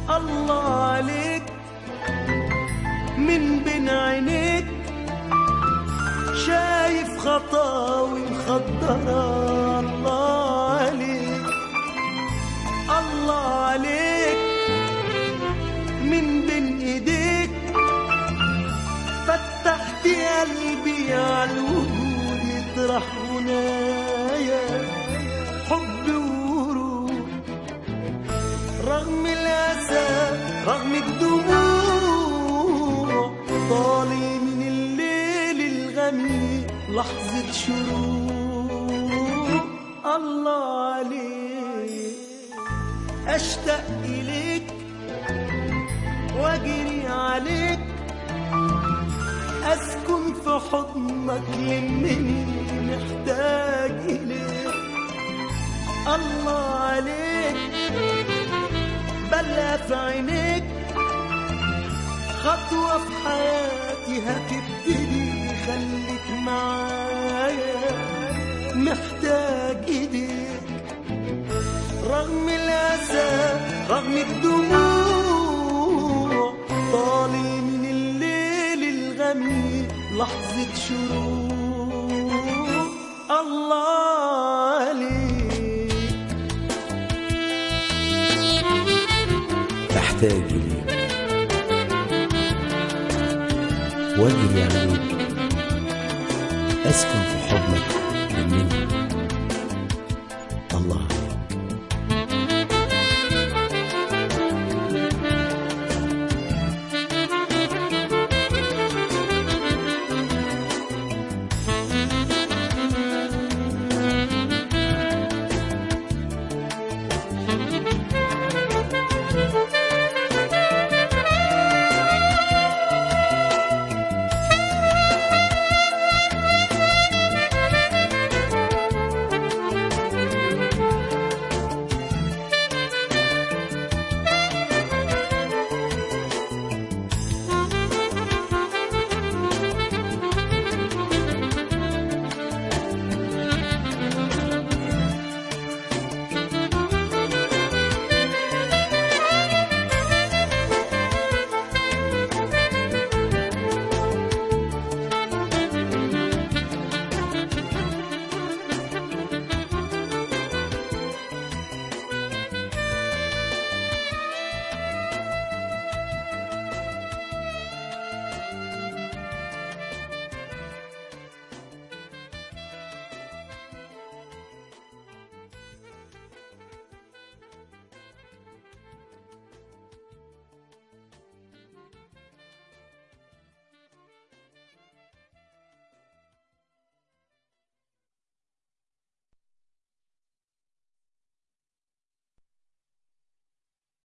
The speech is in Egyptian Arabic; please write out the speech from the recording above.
الله عليك من بين عينيك شايف خطاوي مخدرة الله عليك الله عليك من بين ايديك فتحت قلبي على الوجود يطرح هنايا حب وروح رغم الأسى رغم الدموع طالي من الليل الغميق لحظة شروق الله عليك أشتاق إليك وأجري عليك أسكن في حضنك لمني محتاج إليك الله عليك بلا في عينيك خطوة في حياتي هتبتدي خليك معايا محتاج ايديك رغم الأسى رغم الدموع طالي من الليل الغميق لحظة شروق الله عليك احتاج ليك واجري عليك اسكن في حضنك مني